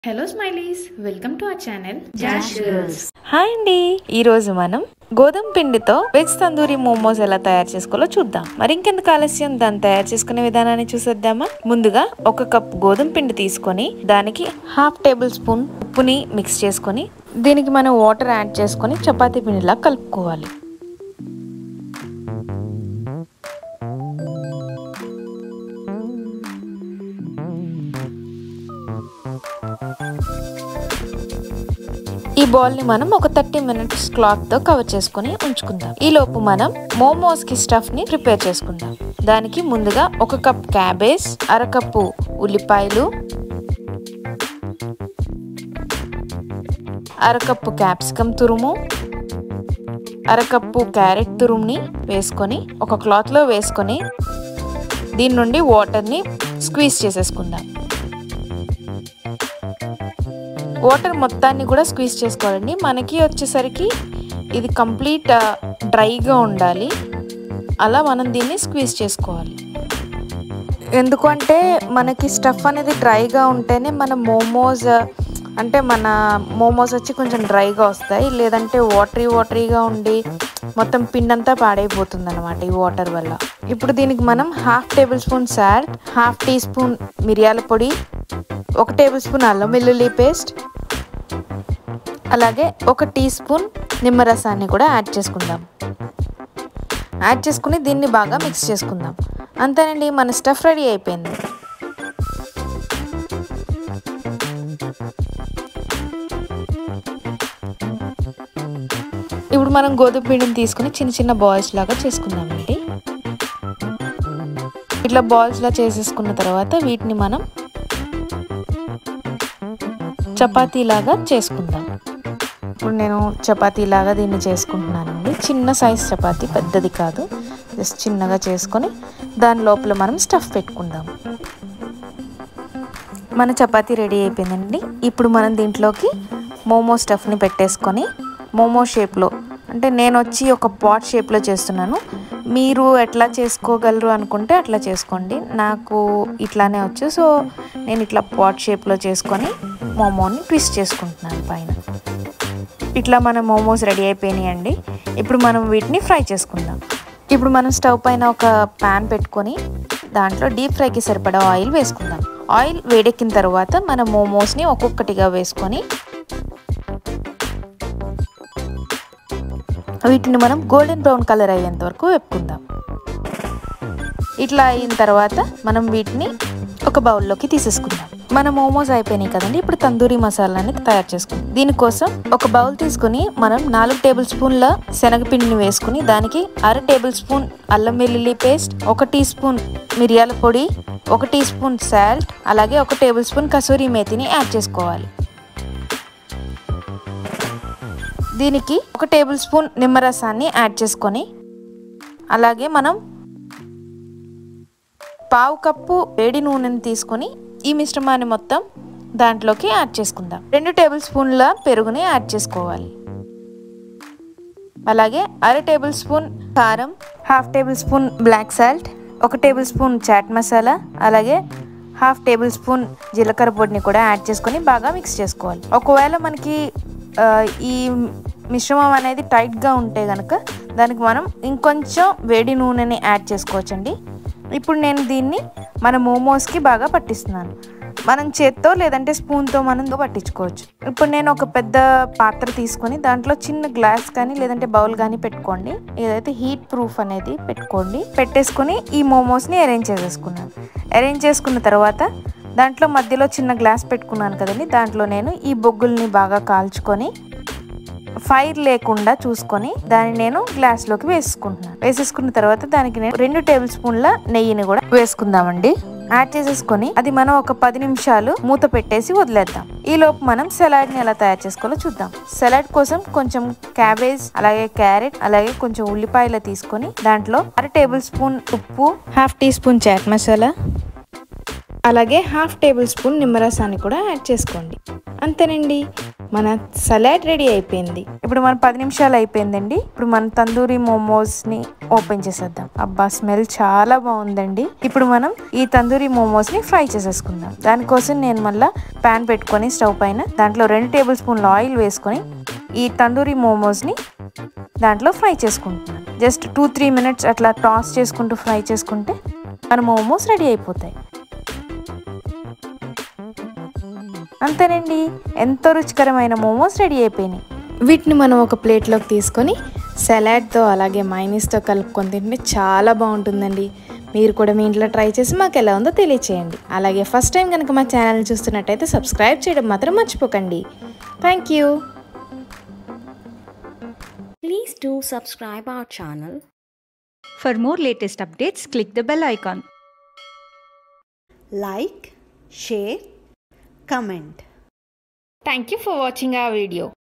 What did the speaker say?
Hello smileys welcome to our channel Josh girls hi అండి ఈ రోజు మనం గోధుమ పిండితో వెజ్ తందూరి మోమోస్ ఎలా తయారు చేసుకోవాలో చూద్దాం మరి ఇంకెందుకు ఆలస్యం దాన్ని తయారు చేసుకునే విధానాన్ని చూసేద్దామా ముందుగా ఒక కప్ గోధుమ పిండి తీసుకొని దానికి హాఫ్ టేబుల్ స్పూన్ ఉప్పుని మిక్స్ చేసుకొని దీనికి మనం వాటర్ యాడ్ చేసుకొని చపాతీ పిండిలా కలుపుకోవాలి ఈ బాల్ ని మనం ఒక థర్టీ మినిట్స్ క్లాత్ తో కవర్ చేసుకుని ఉంచుకుందాం ఈ లోపు మనం మోమోస్ కి స్టఫ్ ని ప్రిపేర్ చేసుకుందాం దానికి ముందుగా ఒక కప్ క్యాబేజ్ అరకప్పు ఉల్లిపాయలు అరకప్పు క్యాప్సికమ్ తురుము అరకప్పు క్యారెట్ తురుముని వేసుకొని ఒక క్లాత్లో వేసుకొని దీని నుండి వాటర్ని స్క్వీజ్ చేసేసుకుందాం వాటర్ మొత్తాన్ని కూడా స్క్వీజ్ చేసుకోవాలండి మనకి వచ్చేసరికి ఇది కంప్లీట్ డ్రైగా ఉండాలి అలా మనం దీన్ని స్క్వీజ్ చేసుకోవాలి ఎందుకంటే మనకి స్టఫ్ అనేది డ్రైగా ఉంటేనే మన మోమోస్ అంటే మన మోమోస్ వచ్చి కొంచెం డ్రైగా వస్తాయి లేదంటే వాటరీ వాటరీగా ఉండి మొత్తం పిండంతా పాడైపోతుంది అనమాట ఈ వాటర్ వల్ల ఇప్పుడు దీనికి మనం half tablespoon salt half teaspoon మిరియాల పొడి ఒక టేబుల్ స్పూన్ అల్లం వెల్లుల్లి పేస్ట్ అలాగే ఒక టీ స్పూన్ నిమ్మరసాన్ని కూడా యాడ్ చేసుకుందాం యాడ్ చేసుకుని దీన్ని బాగా మిక్స్ చేసుకుందాం అంతేనండి మన స్టఫ్ రెడీ అయిపోయింది ఇప్పుడు మనం గోధుమ పిండిని తీసుకుని చిన్న చిన్న బాల్స్ లాగా చేసుకుందామండి ఇట్లా బాల్స్ లా చేసేసుకున్న తర్వాత వీటిని మనం చపాతీ లాగా చేసుకుందాం ఇప్పుడు నేను చపాతీ లాగా దీన్ని చేసుకుంటున్నానండి చిన్న సైజ్ చపాతీ పెద్దది కాదు జస్ట్ చిన్నగా చేసుకొని దాని లోపల మనం స్టఫ్ పెట్టుకుందాం మన చపాతీ రెడీ అయిపోయిందండి ఇప్పుడు మనం దీంట్లోకి మోమో స్టఫ్ని పెట్టేసుకొని మోమో షేప్లో అంటే నేను వచ్చి ఒక పాట్ షేప్లో చేస్తున్నాను మీరు ఎట్లా చేసుకోగలరు అనుకుంటే అట్లా చేసుకోండి నాకు ఇట్లానే వచ్చు సో నేను ఇట్లా పాట్ షేప్లో చేసుకొని మోమోని ట్విస్ట్ చేసుకుంటున్నాను పైన ఇట్లా మన మోమోస్ రెడీ అయిపోయినాయండి ఇప్పుడు మనం వీటిని ఫ్రై చేసుకుందాం ఇప్పుడు మనం స్టవ్ పైన ఒక ప్యాన్ పెట్టుకొని దాంట్లో డీప్ ఫ్రైకి సరిపడా ఆయిల్ వేసుకుందాం ఆయిల్ వేడెక్కిన తర్వాత మన మోమోస్ని ఒక్కొక్కటిగా వేసుకొని వీటిని మనం గోల్డెన్ బ్రౌన్ కలర్ అయ్యేంత వరకు వేపుకుందాం ఇట్లా అయిన తర్వాత మనం వీటిని ఒక బౌల్లోకి తీసేసుకుందాం మన మోమోస్ అయిపోయినాయి కదండి ఇప్పుడు తందూరి మసాలాని తయారు చేసుకుందాం దీనికోసం ఒక బౌల్ తీసుకుని మనం నాలుగు టేబుల్ స్పూన్ల శనగపిండిని వేసుకుని దానికి అర టేబుల్ స్పూన్ అల్లం వెల్లుల్లి పేస్ట్ ఒక టీ స్పూన్ మిరియాల పొడి ఒక టీ స్పూన్ సాల్ట్ అలాగే ఒక టేబుల్ స్పూన్ కసూరి మేతిని యాడ్ చేసుకోవాలి దీనికి ఒక టేబుల్ స్పూన్ నిమ్మరసాన్ని యాడ్ చేసుకొని అలాగే మనం పావు కప్పు వేడి నూనెని తీసుకొని ఈ మిశ్రమాన్ని మొత్తం దాంట్లోకి యాడ్ చేసుకుందాం రెండు టేబుల్ స్పూన్ల పెరుగుని యాడ్ చేసుకోవాలి అలాగే అర టేబుల్ స్పూన్ కారం half tablespoon black salt ఒక టేబుల్ స్పూన్ చాట్ మసాలా అలాగే హాఫ్ టేబుల్ స్పూన్ జీలకర్ర పొడిని కూడా యాడ్ చేసుకొని బాగా మిక్స్ చేసుకోవాలి ఒకవేళ మనకి ఈ మిశ్రమం అనేది టైట్గా ఉంటే కనుక దానికి మనం ఇంకొంచెం వేడి నూనెని యాడ్ చేసుకోవచ్చండి ఇప్పుడు నేను దీన్ని మన మోమోస్కి బాగా పట్టిస్తున్నాను మనం చేత్తో లేదంటే స్పూన్తో మనం పట్టించుకోవచ్చు ఇప్పుడు నేను ఒక పెద్ద పాత్ర తీసుకొని దాంట్లో చిన్న గ్లాస్ కానీ లేదంటే బౌల్ కానీ పెట్టుకోండి ఏదైతే హీట్ ప్రూఫ్ అనేది పెట్టుకోండి పెట్టేసుకొని ఈ మోమోస్ని అరేంజ్ చేసేసుకున్నాను అరేంజ్ చేసుకున్న తర్వాత దాంట్లో మధ్యలో చిన్న గ్లాస్ పెట్టుకున్నాను కదండి దాంట్లో నేను ఈ బొగ్గుల్ని బాగా కాల్చుకొని ఫైర్ లేకుండా చూసుకొని దాన్ని నేను గ్లాస్లోకి వేసుకుంటున్నాను వేసేసుకున్న తర్వాత దానికి నేను రెండు టేబుల్ స్పూన్ల నెయ్యిని కూడా వేసుకుందామండి యాడ్ చేసేసుకొని అది మనం ఒక పది నిమిషాలు మూత పెట్టేసి వదిలేద్దాం ఈ లోపు మనం సలాడ్ ని ఎలా తయారు చేసుకోవాలో చూద్దాం సలాడ్ కోసం కొంచెం క్యాబేజ్ అలాగే క్యారెట్ అలాగే కొంచెం ఉల్లిపాయలు తీసుకొని దాంట్లో అర టేబుల్ స్పూన్ ఉప్పు half teaspoon chaat masala అలాగే హాఫ్ టేబుల్ స్పూన్ నిమ్మరసాన్ని కూడా యాడ్ చేసుకోండి అంతేనండి మన సలాడ్ రెడీ అయిపోయింది ఇప్పుడు మన పది నిమిషాలు అయిపోయిందండి ఇప్పుడు మన తందూరి మోమోస్ ని ఓపెన్ చేసేద్దాం అబ్బా స్మెల్ చాలా బాగుందండి ఇప్పుడు మనం ఈ తందూరి మోమోస్ ని ఫ్రై చేసేసుకుందాం దానికోసం నేను మళ్ళీ ప్యాన్ పెట్టుకొని స్టవ్ పైన దాంట్లో రెండు టేబుల్ స్పూన్ల ఆయిల్ వేసుకొని ఈ తందూరి మోమోస్ ని దాంట్లో ఫ్రై చేసుకుంటున్నాను జస్ట్ టూ త్రీ మినిట్స్ అట్లా టాస్ చేసుకుంటూ ఫ్రై చేసుకుంటే మన మోమోస్ రెడీ అయిపోతాయి అంతేనండి ఎంతో రుచికరమైన మోమోస్ రెడీ అయిపోయినాయి వీటిని మనం ఒక ప్లేట్లోకి తీసుకొని సలాడ్తో అలాగే మైనీస్తో కలుపుకొని తింటే చాలా బాగుంటుందండి మీరు కూడా మీ ఇంట్లో ట్రై చేసి మాకు ఎలా ఉందో తెలియచేయండి అలాగే ఫస్ట్ టైం కనుక మా ఛానల్ చూస్తున్నట్టయితే సబ్స్క్రైబ్ చేయడం మాత్రం మర్చిపోకండి thank you Please do subscribe our channel. For more latest updates, click the bell icon. Like, share, comment. Thank you for watching our video.